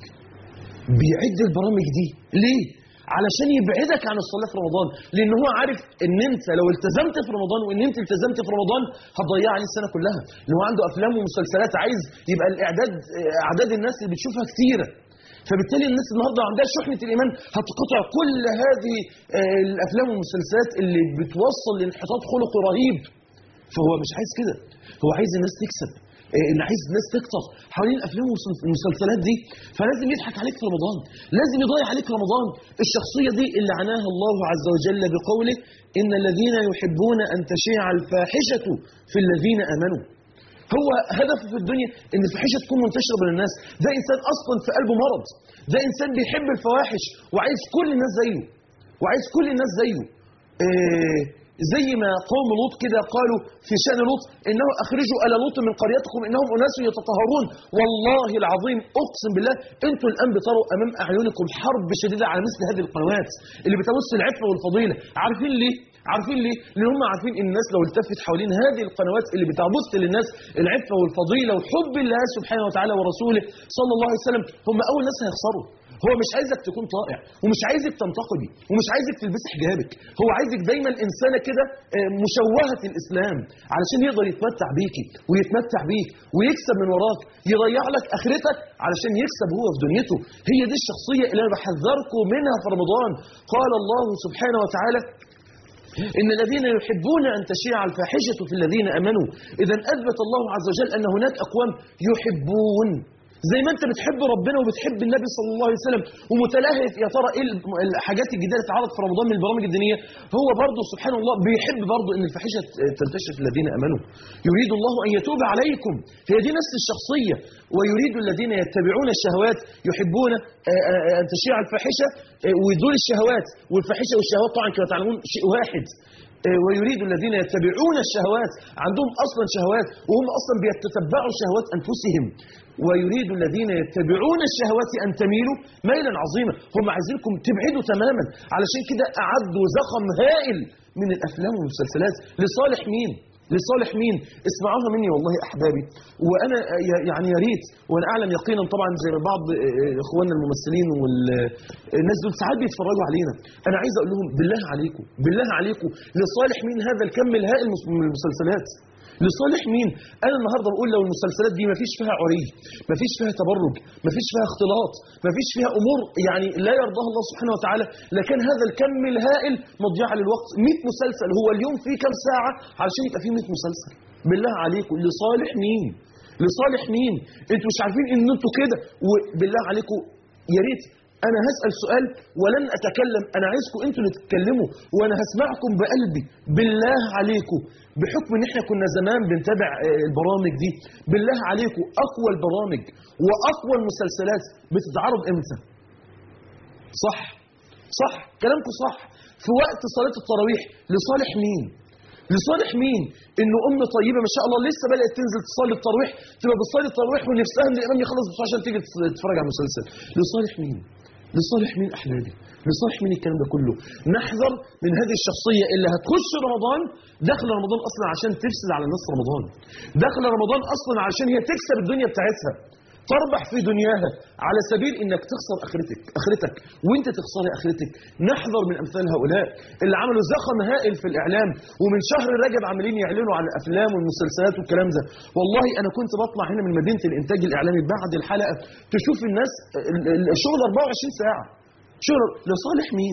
بيعد البرامج دي ليه علشان يبعدك عن الصلاه في رمضان لان هو عارف ان انت لو التزمت في رمضان وان انت التزمت في رمضان هتضيع عليه السنه كلها ان هو عنده افلام ومسلسلات عايز يبقى الاعداد اعداد الناس اللي بتشوفها كتيره فبالتالي الناس النهارده عندها شحنه الايمان هتقطع كل هذه آه، الافلام والمسلسلات اللي بتوصل لانحطاط خلقي رهيب فهو مش عايز كده هو عايز الناس تكسب إيه، اللي عايز الناس تكتر حوالين الافلام والمسلسلات دي فلازم يضحك عليك في رمضان لازم يضيع عليك رمضان الشخصيه دي اللي عناها الله عز وجل بقوله ان الذين يحبون ان تشيع الفاحشه في الذين امنوا هو هدفه في الدنيا ان الفاحشه تكون منتشره بين الناس ده انسان اصلا في قلبه مرض ده انسان بيحب الفواحش وعايز كل الناس زيه وعايز كل الناس زيه إيه زي ما قوم لوط كده قالوا في شأن لوط إنه أخرجوا آل لوط من قريتكم إنهم أناس يتطهرون والله العظيم أقسم بالله أنتوا الآن بتروا أمام أعينكم حرب شديدة على مثل هذه القنوات اللي بتمس العفة والفضيلة عارفين ليه؟ عارفين ليه؟ لأن هم عارفين إن الناس لو التفت حوالين هذه القنوات اللي بتبث للناس العفة والفضيلة وحب الله سبحانه وتعالى ورسوله صلى الله عليه وسلم هم أول ناس هيخسروا هو مش عايزك تكون طائع ومش عايزك تنتقدي ومش عايزك تلبسي حجابك هو عايزك دايما انسانه كده آه، مشوهه الاسلام علشان يقدر يتمتع بيكي ويتمتع بيك ويكسب من وراك يضيع لك اخرتك علشان يكسب هو في دنيته هي دي الشخصيه اللي انا بحذركم منها في رمضان قال الله سبحانه وتعالى إن الذين يحبون أن تشيع الفاحشة في الذين أمنوا إذا أثبت الله عز وجل أن هناك أقوام يحبون زي ما انت بتحب ربنا وبتحب النبي صلى الله عليه وسلم ومتلهف يا ترى ايه الحاجات الجديده اللي اتعرضت في رمضان من البرامج الدينيه هو برضه سبحان الله بيحب برضه ان الفاحشه تنتشر في الذين امنوا يريد الله ان يتوب عليكم هي دي نفس الشخصيه ويريد الذين يتبعون الشهوات يحبون آه، آه، ان تشيع الفاحشه آه، ودول الشهوات والفاحشه والشهوات طبعا كما تعلمون شيء واحد آه، ويريد الذين يتبعون الشهوات عندهم اصلا شهوات وهم اصلا بيتتبعوا شهوات انفسهم ويريد الذين يتبعون الشهوات ان تميلوا ميلا عظيما هم عايزينكم تبعدوا تماما علشان كده اعدوا زخم هائل من الافلام والمسلسلات لصالح مين لصالح مين اسمعوها مني والله احبابي وانا ي- يعني يا ريت وانا اعلم يقينا طبعا زي ما بعض آه، اخواننا الممثلين والناس دول ساعات بيتفرجوا علينا انا عايز اقول لهم بالله عليكم بالله عليكم لصالح مين هذا الكم الهائل من المسلسلات لصالح مين انا النهارده بقول لو المسلسلات دي ما فيش فيها عري ما فيش فيها تبرج ما فيش فيها اختلاط ما فيش فيها امور يعني لا يرضاها الله سبحانه وتعالى لكن هذا الكم الهائل مضيعه للوقت 100 مسلسل هو اليوم فيه كام ساعه علشان يبقى فيه 100 مسلسل بالله عليكم لصالح مين لصالح مين انتوا مش عارفين ان انتوا كده وبالله عليكم يا ريت انا هسال سؤال ولن اتكلم انا عايزكم انتوا اللي تتكلموا وانا هسمعكم بقلبي بالله عليكم بحكم ان احنا كنا زمان بنتابع آه، البرامج دي بالله عليكم اقوى البرامج واقوى المسلسلات بتتعرض امتى صح صح كلامكم صح في وقت صلاه التراويح لصالح مين لصالح مين ان ام طيبه ما شاء الله لسه بدات تنزل تصلي التراويح تبقى بتصلي التراويح ونفسها ان الامام يخلص بسرعه عشان تيجي تتفرج على المسلسل لصالح مين لصالح مين احبابي لصالح مين الكلام ده كله نحذر من هذه الشخصيه اللي هتخش رمضان داخل رمضان اصلا عشان تفسد على الناس رمضان داخل رمضان اصلا عشان هي تكسب الدنيا بتاعتها تربح في دنياها على سبيل انك تخسر اخرتك اخرتك وانت تخسري اخرتك نحذر من امثال هؤلاء اللي عملوا زخم هائل في الاعلام ومن شهر رجب عمالين يعلنوا عن الافلام والمسلسلات والكلام ده والله انا كنت بطلع هنا من مدينه الانتاج الاعلامي بعد الحلقه تشوف الناس ال- ال- الشغل 24 ساعه شغل لصالح مين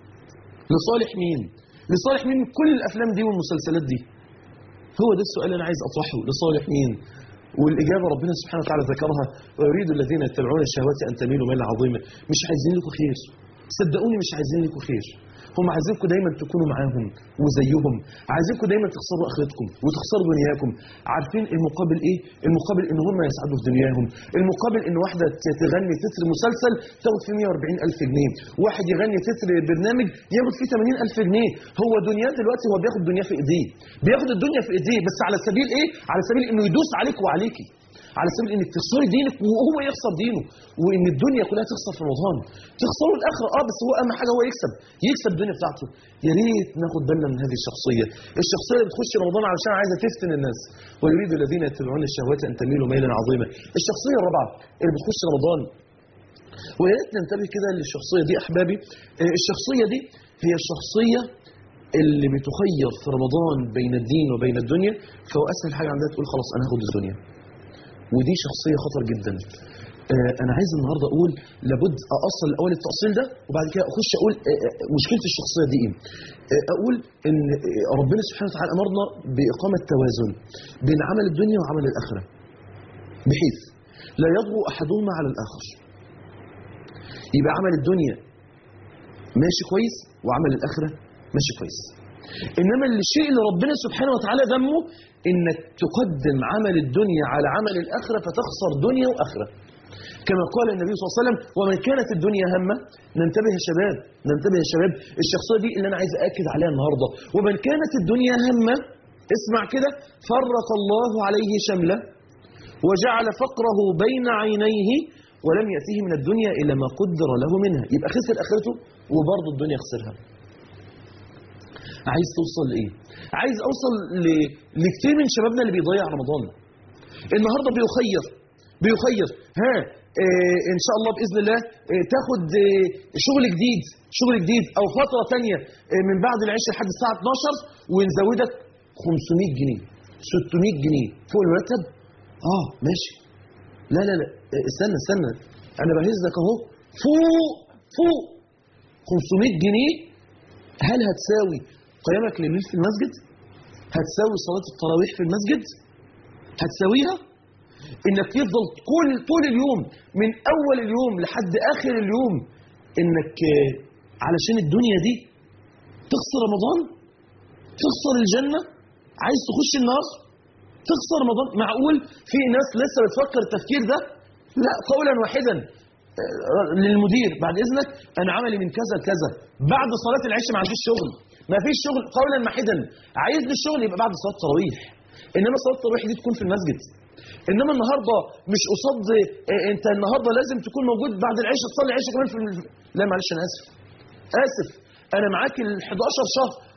لصالح مين لصالح مين كل الافلام دي والمسلسلات دي هو ده السؤال اللي انا عايز اطرحه لصالح مين والاجابه ربنا سبحانه وتعالى ذكرها ويريد الذين يتبعون الشهوات ان تميلوا ميلا عظيما مش عايزين لكم خير صدقوني مش عايزين لكم خير هم عايزينكم دايما تكونوا معاهم وزيهم عايزينكم دايما تخسروا اخرتكم وتخسروا دنياكم عارفين المقابل ايه المقابل ان هم يسعدوا في دنياهم المقابل ان واحده ت- تغني تتر مسلسل تاخد فيه 140 الف جنيه واحد يغني تتر برنامج ياخد فيه 80 الف جنيه هو دنياه دلوقتي هو بياخد دنياه في ايديه بياخد الدنيا في ايديه بس على سبيل ايه على سبيل انه يدوس عليك وعليكي على سبيل انك تخسري دينك وهو يخسر دينه وان الدنيا كلها تخسر في رمضان تخسروا الاخره اه بس هو اهم حاجه هو يكسب يكسب الدنيا بتاعته يا ريت ناخد بالنا من هذه الشخصيه الشخصيه اللي بتخش رمضان علشان عايزه تفتن الناس ويريد الذين يتبعون الشهوات ان تميلوا ميلا عظيما الشخصيه الرابعه اللي بتخش رمضان ويا ريت ننتبه كده للشخصيه دي احبابي آه، الشخصيه دي هي الشخصيه اللي بتخير في رمضان بين الدين وبين الدنيا فهو اسهل حاجه عندها تقول خلاص انا هاخد الدنيا ودي شخصيه خطر جدا آه، انا عايز النهارده اقول لابد اصل الاول التاصيل ده وبعد كده اخش اقول آه، آه، مشكله الشخصيه دي ايه آه، اقول ان آه، ربنا سبحانه وتعالى امرنا باقامه توازن بين عمل الدنيا وعمل الاخره بحيث لا يطغو احدهما على الاخر يبقى عمل الدنيا ماشي كويس وعمل الاخره ماشي كويس انما الشيء اللي ربنا سبحانه وتعالى ذمه انك تقدم عمل الدنيا على عمل الاخره فتخسر دنيا واخره كما قال النبي صلى الله عليه وسلم ومن كانت الدنيا همه ننتبه يا شباب ننتبه يا شباب الشخصيه دي اللي انا عايز اكد عليها النهارده ومن كانت الدنيا همه اسمع كده فرق الله عليه شمله وجعل فقره بين عينيه ولم يأتيه من الدنيا إلا ما قدر له منها يبقى خسر آخرته وبرضه الدنيا خسرها عايز توصل لإيه؟ عايز أوصل ل... لكتير من شبابنا اللي بيضيع رمضان النهاردة بيخير بيخير ها آه إن شاء الله بإذن الله آه تاخد آه شغل جديد شغل جديد أو فترة تانية آه من بعد العشاء لحد الساعة 12 ونزودك 500 جنيه 600 جنيه فوق المرتب اه ماشي لا لا لا استنى استنى انا بهزك اهو فوق فوق 500 جنيه هل هتساوي قيامك لليل في المسجد هتساوي صلاة التراويح في المسجد هتساويها انك يفضل كل طول اليوم من اول اليوم لحد اخر اليوم انك آه، علشان الدنيا دي تخسر رمضان تخسر الجنة عايز تخش النار تخسر رمضان معقول في ناس لسه بتفكر التفكير ده لا قولا واحدا آه، للمدير بعد اذنك انا عملي من كذا لكذا بعد صلاه العشاء ما عنديش شغل ما فيش شغل قولا واحدا عايز الشغل يبقى بعد صلاه التراويح انما صلاه التراويح دي تكون في المسجد انما النهارده مش قصاد آه، انت النهارده لازم تكون موجود بعد العشاء تصلي العشاء كمان في الم- لا معلش انا اسف اسف انا معاك ال 11 شهر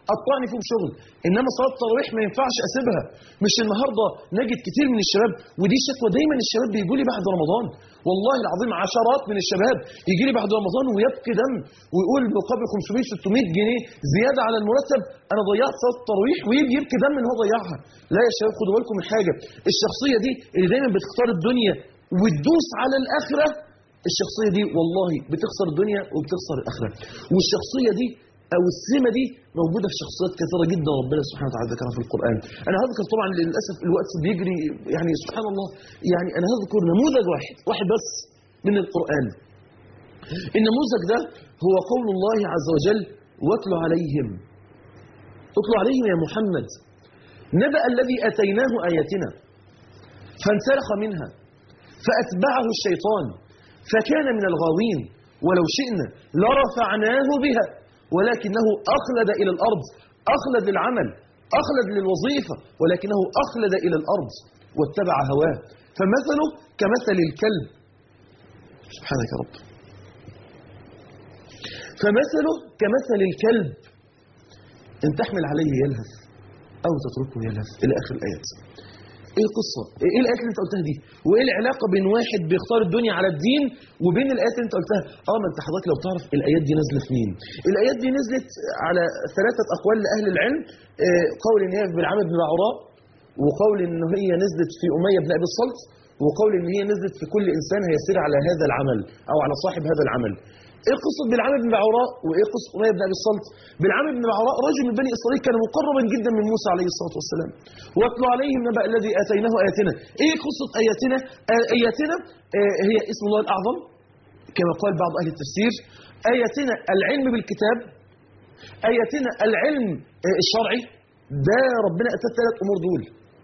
قطعني فيهم شغل انما صلاه التراويح ما ينفعش اسيبها مش النهارده نجد كتير من الشباب ودي شكوى دايما الشباب بيجوا لي بعد رمضان والله العظيم عشرات من الشباب يجي لي بعد رمضان ويبكي دم ويقول مقابل 500 600 جنيه زياده على المرتب انا ضيعت صلاه التراويح ويجي يبكي دم ان هو ضيعها لا يا شباب خدوا بالكم من حاجه الشخصيه دي اللي دايما بتختار الدنيا وتدوس على الاخره الشخصيه دي والله بتخسر الدنيا وبتخسر الاخره والشخصيه دي او السمه دي موجوده في شخصيات كثيره جدا ربنا سبحانه وتعالى ذكرها في القران انا هذكر طبعا للاسف الوقت بيجري يعني سبحان الله يعني انا هذكر نموذج واحد واحد بس من القران النموذج ده هو قول الله عز وجل واتل عليهم اتل عليهم يا محمد نبأ الذي اتيناه اياتنا فانسلخ منها فاتبعه الشيطان فكان من الغاوين ولو شئنا لرفعناه بها ولكنه أخلد إلى الأرض أخلد للعمل أخلد للوظيفة ولكنه أخلد إلى الأرض واتبع هواه فمثله كمثل الكلب سبحانك يا رب فمثله كمثل الكلب إن تحمل عليه يلهث أو تتركه يلهث إلى آخر الآيات ايه القصه ايه الايات اللي انت قلتها دي وايه العلاقه بين واحد بيختار الدنيا على الدين وبين الايات اللي انت قلتها اه ما انت حضرتك لو تعرف الايات دي نازله في مين الايات دي نزلت على ثلاثه اقوال لاهل العلم آه، قول ان هي في بالعام بن بعوراء وقول ان هي نزلت في اميه بن ابي الصلت وقول ان هي نزلت في كل انسان هيسير على هذا العمل او على صاحب هذا العمل ايه قصه بالعام بن بعوراء وايه قصه اميه بن ابي الصلت بالعام بن بعوراء رجل من بني اسرائيل كان مقربا جدا من موسى عليه الصلاه والسلام واتلو عليهم نبأ الذي اتيناه اياتنا ايه قصه اياتنا آه، اياتنا آه، هي اسم الله الاعظم كما قال بعض اهل التفسير اياتنا العلم بالكتاب اياتنا العلم آه، الشرعي ده ربنا اتى الثلاث امور دول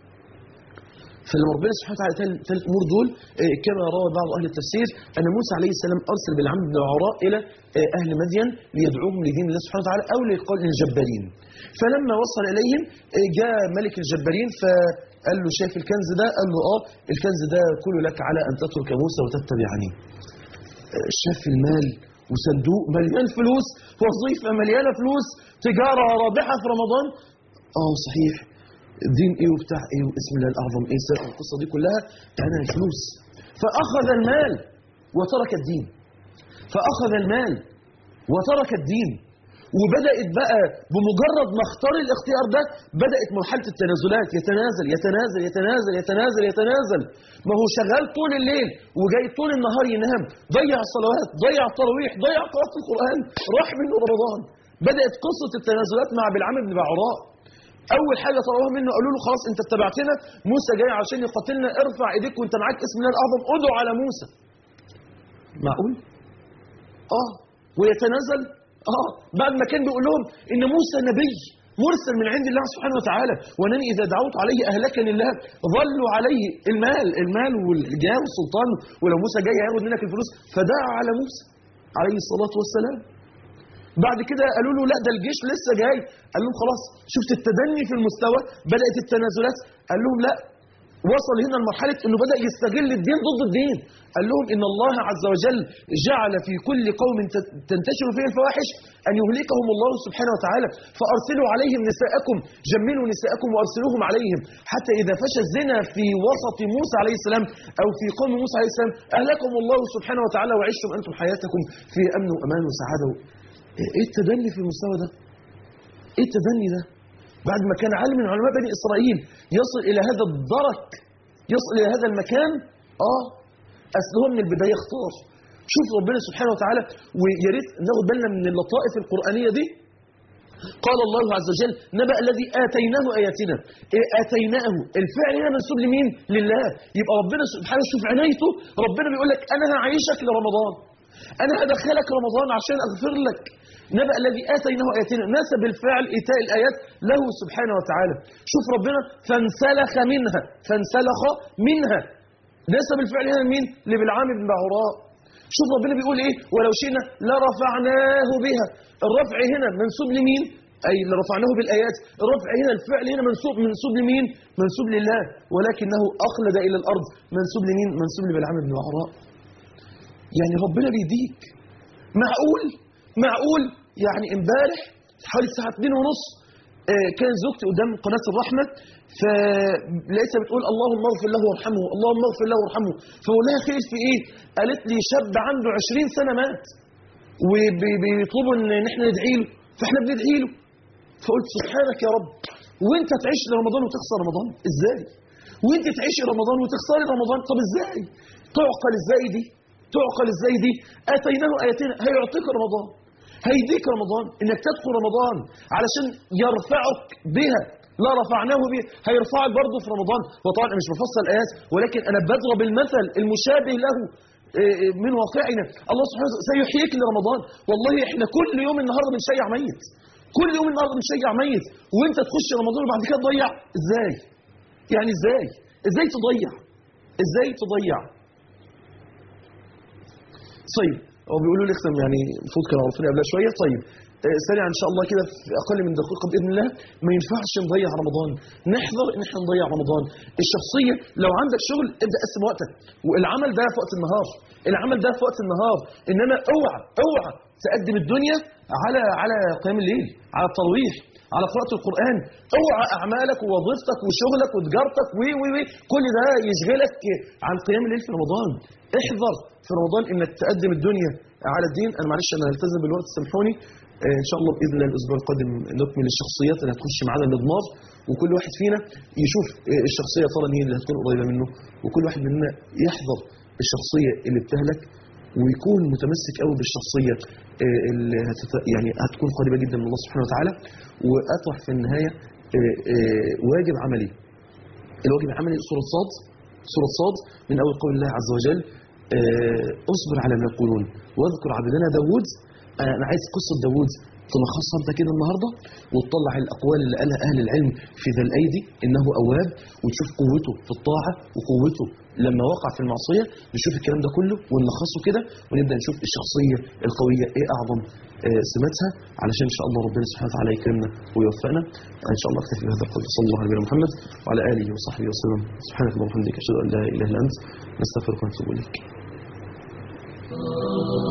فلما ربنا سبحانه وتعالى ثلاث ثلاث امور دول آه، كما روى بعض اهل التفسير ان موسى عليه السلام ارسل بالعم بن عراء الى آه، اهل مدين ليدعوهم لدين الله سبحانه وتعالى او لقول الجبارين فلما وصل اليهم آه، جاء ملك الجبارين فقال له شايف الكنز ده قال له اه الكنز ده كله لك على ان تترك موسى وتتبعني آه، شاف المال وصندوق مليان فلوس وظيفه مليانه فلوس تجاره رابحه في رمضان اه صحيح الدين ايه وبتاع ايه واسم الله الاعظم ايه سر القصه دي كلها انا الفلوس فاخذ المال وترك الدين فاخذ المال وترك الدين وبدات بقى بمجرد ما اختار الاختيار ده بدات مرحله التنازلات يتنازل يتنازل يتنازل يتنازل يتنازل ما هو شغال طول الليل وجاي طول النهار ينام ضيع الصلوات ضيع التراويح ضيع قراءه القران راح منه رمضان بدات قصه التنازلات مع بلعام بن بعوراء اول حاجه طلبوها منه قالوا له خلاص انت اتبعتنا موسى جاي عشان يقاتلنا ارفع ايديك وانت معاك اسم الله الاعظم ادعو على موسى معقول اه ويتنازل اه بعد ما كان بيقول لهم ان موسى نبي مرسل من عند الله سبحانه وتعالى وانني اذا دعوت عليه اهلكني الله ظلوا عليه المال المال والجاه والسلطان ولو موسى جاي هياخد منك الفلوس فدعا على موسى عليه الصلاه والسلام بعد كده قالوا له لا ده الجيش لسه جاي قال لهم خلاص شفت التدني في المستوى بدات التنازلات قال لهم لا وصل هنا لمرحله انه بدا يستغل الدين ضد الدين قال لهم ان الله عز وجل جعل في كل قوم ت- تنتشر فيه الفواحش ان يهلكهم الله سبحانه وتعالى فارسلوا عليهم نساءكم جملوا نساءكم وارسلوهم عليهم حتى اذا فشى الزنا في وسط موسى عليه السلام او في قوم موسى عليه السلام اهلكهم الله سبحانه وتعالى وعشتم انتم حياتكم في امن وامان وسعاده ايه التدني في المستوى ده ايه التدني ده بعد ما كان عالم من علماء بني اسرائيل يصل الى هذا الدرك يصل الى هذا المكان اه اصل هو من البدايه اختار شوف ربنا سبحانه وتعالى ويا ريت ناخد بالنا من اللطائف القرانيه دي قال الله عز وجل نبأ الذي آتيناه آياتنا إيه آتيناه الفعل هنا منسوب لمين لله يبقى ربنا سبحانه شوف عنايته ربنا بيقول لك أنا هعيشك لرمضان أنا هدخلك رمضان عشان أغفر لك نبأ الذي آتيناه آياتنا نسب الفعل إيتاء الآيات له سبحانه وتعالى شوف ربنا فانسلخ منها فانسلخ منها نسب الفعل هنا مين لبلعام بن بعوراء شوف ربنا بيقول ايه ولو شئنا لرفعناه بها الرفع هنا منسوب لمين اي لرفعناه بالايات الرفع هنا الفعل هنا منسوب منسوب لمين منسوب لله ولكنه اخلد الى الارض منسوب لمين منسوب لبلعام بن بعوراء يعني ربنا بيديك معقول معقول يعني امبارح حوالي الساعه 2 ونص آه، كان زوجتي قدام قناه الرحمه فلقيتها بتقول اللهم اغفر له وارحمه اللهم اغفر له وارحمه فقول لها خير في ايه قالت لي شاب عنده 20 سنه مات وبيطلبوا ان احنا ندعي له فاحنا بندعي له فقلت سبحانك يا رب وانت تعيش لرمضان وتخسر رمضان ازاي وانت تعيش رمضان وتخسري رمضان طب ازاي تعقل ازاي دي تعقل ازاي دي اتيناه اياتنا هيعطيك رمضان هيديك رمضان انك تدخل رمضان علشان يرفعك بها لا رفعناه به هيرفعك برضه في رمضان وطبعا انا مش بفصل الايات ولكن انا بضرب المثل المشابه له إيه إيه من واقعنا الله سبحانه وتعالى سيحييك لرمضان والله احنا كل يوم النهارده بنشيع ميت كل يوم النهارده بنشيع ميت وانت تخش رمضان وبعد كده تضيع ازاي يعني ازاي ازاي تضيع ازاي تضيع طيب هو بيقولوا لي اختم يعني المفروض كانوا عارفين قبلها شويه طيب آه، سريعا ان شاء الله كده في اقل من دقيقه باذن الله ما ينفعش نضيع رمضان نحذر ان احنا نضيع رمضان الشخصيه لو عندك شغل ابدا قسم وقتك والعمل ده في وقت النهار العمل ده في وقت النهار انما اوعى اوعى تقدم الدنيا على على قيام الليل على التراويح على قراءة القرآن اوعى أعمالك ووظيفتك وشغلك وتجارتك و و و كل ده يشغلك عن قيام الليل في رمضان احذر في رمضان انك تقدم الدنيا على الدين انا معلش انا هلتزم بالوقت سامحوني آه، ان شاء الله باذن الله الاسبوع القادم نكمل الشخصيات اللي هتخش معانا المضمار وكل واحد فينا يشوف آه، الشخصيه ترى مين اللي هتكون قريبه منه وكل واحد مننا يحذر الشخصيه اللي بتهلك ويكون متمسك قوي بالشخصيه آه، اللي هتت... يعني هتكون قريبه جدا من الله سبحانه وتعالى واطرح في النهايه آه، آه، واجب عملي الواجب العملي سوره صاد سوره صاد من اول قول الله عز وجل آه، اصبر على ما يقولون واذكر عبدنا داوود آه، انا عايز قصه داوود تلخصها انت كده النهارده وتطلع الاقوال اللي قالها اهل العلم في ذا الايدي انه اواب وتشوف قوته في الطاعه وقوته لما وقع في المعصيه نشوف الكلام ده كله ونلخصه كده ونبدا نشوف الشخصيه القويه ايه اعظم آه، سماتها علشان ان شاء الله ربنا سبحانه وتعالى يكرمنا ويوفقنا ان شاء الله اكتفي بهذا القدر صلى الله على نبينا محمد وعلى اله وصحبه وسلم سبحانك اللهم وبحمدك اشهد ان لا اله الا انت نستغفرك ونتوب اليك